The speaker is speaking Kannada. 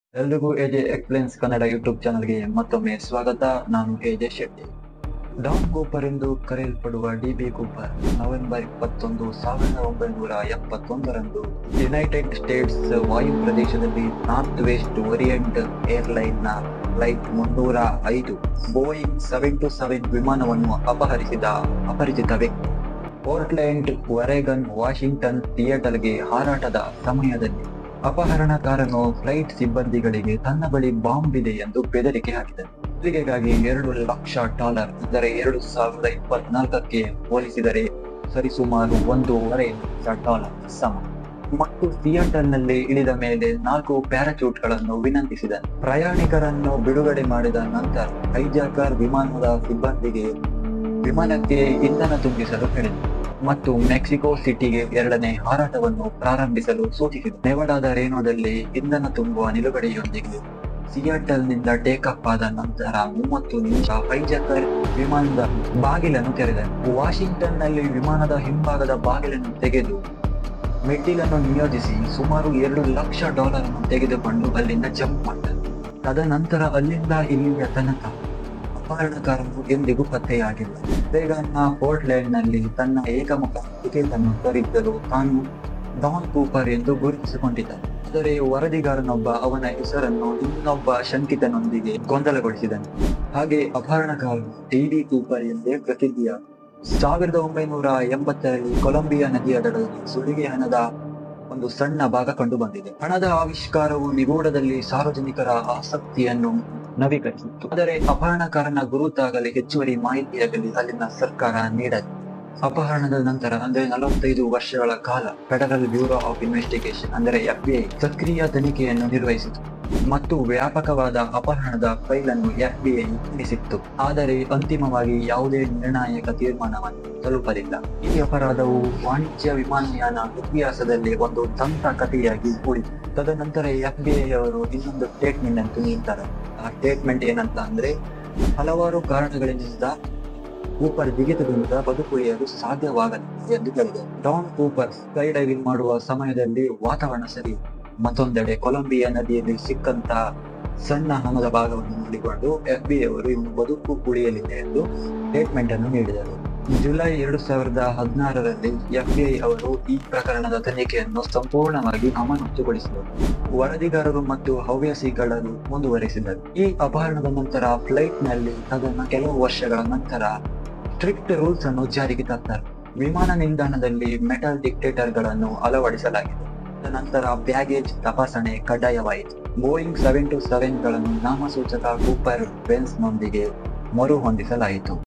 ಎಲ್ರಿಗೂ ಎಜೆ ಎಕ್ಸ್ಪ್ಲೇನ್ಸ್ ಕನ್ನಡ ಯೂಟ್ಯೂಬ್ ಚಾನಲ್ಗೆ ಮತ್ತೊಮ್ಮೆ ಸ್ವಾಗತ ನಾನು ಎಜೆ ಶೆಟ್ಟಿ ಡಾನ್ ಕೂಪರ್ ಎಂದು ಕರೆಯಲ್ಪಡುವ ಡಿ ಬಿ ಕೂಪರ್ ನವೆಂಬರ್ ಇಪ್ಪತ್ತೊಂದು ಸಾವಿರದ ಒಂಬೈನೂರ ಎಪ್ಪತ್ತೊಂದರಂದು ಯುನೈಟೆಡ್ ಸ್ಟೇಟ್ಸ್ ವಾಯು ಪ್ರದೇಶದಲ್ಲಿ ನಾರ್ತ್ ವೆಸ್ಟ್ ಓರಿಯೆಂಟ್ ಏರ್ಲೈನ್ ನ ಫ್ಲೈಟ್ ಮುನ್ನೂರ ಐದು ಬೋಯಿಂಗ್ ಸೆವೆನ್ ಟು ಸೆವೆನ್ ವಿಮಾನವನ್ನು ಅಪಹರಿಸಿದ ಅಪರಿಚಿತ ವ್ಯಕ್ತಿ ಪೋರ್ಟ್ಲ್ಯಾಂಡ್ ಒರೆಗನ್ ವಾಷಿಂಗ್ಟನ್ ಥಿಯೇಟರ್ಗೆ ಹಾರಾಟದ ಸಮಯದಲ್ಲಿ ಅಪಹರಣಕಾರನು ಫ್ಲೈಟ್ ಸಿಬ್ಬಂದಿಗಳಿಗೆ ತನ್ನ ಬಳಿ ಬಾಂಬ್ ಇದೆ ಎಂದು ಬೆದರಿಕೆ ಹಾಕಿದನು ತೆರಿಗೆಗಾಗಿ ಎರಡು ಲಕ್ಷ ಡಾಲರ್ ಅಂದರೆ ಎರಡು ಸಾವಿರದ ಇಪ್ಪತ್ನಾಲ್ಕಕ್ಕೆ ಹೋಲಿಸಿದರೆ ಸರಿಸುಮಾರು ಒಂದೂವರೆ ಲಕ್ಷ ಡಾಲರ್ ಸಮ ಮತ್ತು ಥಿಯೇಟರ್ನಲ್ಲಿ ಇಳಿದ ಮೇಲೆ ನಾಲ್ಕು ಪ್ಯಾರಾಚೂಟ್ಗಳನ್ನು ವಿನಂತಿಸಿದನು ಪ್ರಯಾಣಿಕರನ್ನು ಬಿಡುಗಡೆ ಮಾಡಿದ ನಂತರ ಹೈಜಾಕರ್ ವಿಮಾನದ ಸಿಬ್ಬಂದಿಗೆ ವಿಮಾನಕ್ಕೆ ಇಂಧನ ತುಂಬಿಸಲು ಹೇಳಿದರು ಮತ್ತು ಮೆಕ್ಸಿಕೋ ಸಿಟಿಗೆ ಎರಡನೇ ಹಾರಾಟವನ್ನು ಪ್ರಾರಂಭಿಸಲು ಸೂಚಿಸಿದರು ನೆವಡಾದ ರೇನೋದಲ್ಲಿ ಇಂಧನ ತುಂಬುವ ನಿಲುಗಡೆಯೊಂದಿಗೆ ಸಿಯಾಟಲ್ನಿಂದ ಟೇಕ್ ಅಪ್ ಆದ ನಂತರ ಮೂವತ್ತು ನಿಮಿಷ ಹೈಜಾಕರ್ ವಿಮಾನದ ಬಾಗಿಲನ್ನು ತೆರೆದನು ವಾಷಿಂಗ್ಟನ್ ನಲ್ಲಿ ವಿಮಾನದ ಹಿಂಭಾಗದ ಬಾಗಿಲನ್ನು ತೆಗೆದು ಮೆಟ್ಟಿಲನ್ನು ನಿಯೋಜಿಸಿ ಸುಮಾರು ಎರಡು ಲಕ್ಷ ಡಾಲರ್ ಅನ್ನು ತೆಗೆದುಕೊಂಡು ಅಲ್ಲಿಂದ ಜಂಪ್ ಮಾಡಿದನು ತದನಂತರ ಅಲ್ಲಿಂದ ಇಲ್ಲಿಯ ತನಕ ಅಪಹರಣಕಾರನು ಎಂದಿಗೂ ಪತ್ತೆಯಾಗಿಲ್ಲ ರೇಗನ್ನ ಪೋರ್ಟ್ಲ್ಯಾಂಡ್ ನಲ್ಲಿ ತನ್ನ ಏಕಮುಖ ಟಿಕೆಟ್ ಅನ್ನು ತರಿದ್ದಲು ತಾನು ಡಾನ್ ಕೂಪರ್ ಎಂದು ಗುರುತಿಸಿಕೊಂಡಿದ್ದನು ಆದರೆ ವರದಿಗಾರನೊಬ್ಬ ಅವನ ಹೆಸರನ್ನು ಇನ್ನೊಬ್ಬ ಶಂಕಿತನೊಂದಿಗೆ ಗೊಂದಲಗೊಳಿಸಿದನು ಹಾಗೆ ಅಪಹರಣಕಾರನು ಡಿ ಡಿ ಕೂಪರ್ ಎಂದೇ ಪ್ರಸಿದ್ಧಿಯಾದ ಸಾವಿರದ ಒಂಬೈನೂರ ಎಂಬತ್ತರಲ್ಲಿ ಕೊಲಂಬಿಯಾ ನದಿಯ ದಡದಲ್ಲಿ ಸುಲಿಗೆ ಹಣದ ಒಂದು ಸಣ್ಣ ಭಾಗ ಕಂಡು ಬಂದಿದೆ ಹಣದ ಆವಿಷ್ಕಾರವು ನಿಗೂಢದಲ್ಲಿ ಸಾರ್ವಜನಿಕರ ಆಸಕ್ತಿಯನ್ನು ನವೀಕರಿಸಿತ್ತು ಆದರೆ ಅಪಹರಣಕಾರನ ಗುರುತಾಗಲಿ ಹೆಚ್ಚುವರಿ ಮಾಹಿತಿಯಾಗಲಿ ಅಲ್ಲಿನ ಸರ್ಕಾರ ನೀಡಲಿಲ್ಲ ಅಪಹರಣದ ನಂತರ ಅಂದರೆ ನಲವತ್ತೈದು ವರ್ಷಗಳ ಕಾಲ ಫೆಡರಲ್ ಬ್ಯೂರೋ ಆಫ್ ಇನ್ವೆಸ್ಟಿಗೇಷನ್ ಅಂದರೆ ಎಫ್ಬಿಐ ಸಕ್ರಿಯ ತನಿಖೆಯನ್ನು ನಿರ್ವಹಿಸಿತು ಮತ್ತು ವ್ಯಾಪಕವಾದ ಅಪಹರಣದ ಫೈಲ್ ಅನ್ನು ಎಫ್ಬಿಐ ತಿಳಿಸಿತ್ತು ಆದರೆ ಅಂತಿಮವಾಗಿ ಯಾವುದೇ ನಿರ್ಣಾಯಕ ತೀರ್ಮಾನವನ್ನು ತಲುಪಲಿಲ್ಲ ಈ ಅಪರಾಧವು ವಾಣಿಜ್ಯ ವಿಮಾನಯಾನ ಇತಿಹಾಸದಲ್ಲಿ ಒಂದು ದಂತ ಕಥೆಯಾಗಿ ಉಳಿತು ತದನಂತರ ಎಫ್ಬಿಐ ಅವರು ಇನ್ನೊಂದು ಸ್ಟೇಟ್ಮೆಂಟ್ ಅಂತ ನೀಡ್ತಾರೆ ಆ ಸ್ಟೇಟ್ಮೆಂಟ್ ಏನಂತ ಅಂದ್ರೆ ಹಲವಾರು ಕಾರಣಗಳಿಂದ ಕೂಪರ್ ಜಿಗಿತದಿಂದ ಬದುಕುಳಿಯಲು ಸಾಧ್ಯವಾಗಲಿಲ್ಲ ಎಂದು ಹೇಳಿದರು ಡಾನ್ ಕೂಪರ್ ಸ್ಕೈ ಡೈವಿಂಗ್ ಮಾಡುವ ಸಮಯದಲ್ಲಿ ವಾತಾವರಣ ಸರಿ ಮತ್ತೊಂದೆಡೆ ಕೊಲಂಬಿಯಾ ನದಿಯಲ್ಲಿ ಸಿಕ್ಕಂತ ಸಣ್ಣ ಹಣದ ಭಾಗವನ್ನು ನೋಡಿಕೊಂಡು ಎಫ್ಬಿಐ ಅವರು ಇನ್ನು ಬದುಕು ಉಳಿಯಲಿದೆ ಎಂದು ಸ್ಟೇಟ್ಮೆಂಟ್ ಅನ್ನು ನೀಡಿದರು ಜುಲೈ ಎರಡು ಸಾವಿರದ ಹದಿನಾರರಲ್ಲಿ ಎಫ್ಬಿಐ ಅವರು ಈ ಪ್ರಕರಣದ ತನಿಖೆಯನ್ನು ಸಂಪೂರ್ಣವಾಗಿ ಅಮಾನತುಗೊಳಿಸಿದರು ವರದಿಗಾರರು ಮತ್ತು ಹವ್ಯಾಸಿಗಳು ಮುಂದುವರೆಸಿದರು ಈ ಅಪಹರಣದ ನಂತರ ಫ್ಲೈಟ್ ನಲ್ಲಿ ಅದನ್ನು ಕೆಲವು ವರ್ಷಗಳ ನಂತರ ಸ್ಟ್ರಿಕ್ಟ್ ರೂಲ್ಸ್ ಅನ್ನು ಜಾರಿಗೆ ತರ್ತಾರೆ ವಿಮಾನ ನಿಲ್ದಾಣದಲ್ಲಿ ಮೆಟಲ್ ಡಿಕ್ಟೇಟರ್ಗಳನ್ನು ಅಳವಡಿಸಲಾಗಿದೆ ನಂತರ ಬ್ಯಾಗೇಜ್ ತಪಾಸಣೆ ಕಡ್ಡಾಯವಾಯಿತು ಬೋಯಿಂಗ್ ಸೆವೆನ್ ಟು ಸೆವೆನ್ ಗಳನ್ನು ನಾಮಸೂಚಕ ಕೂಪರ್ ಬೆನ್ಸ್ ನೊಂದಿಗೆ ಮರು ಹೊಂದಿಸಲಾಯಿತು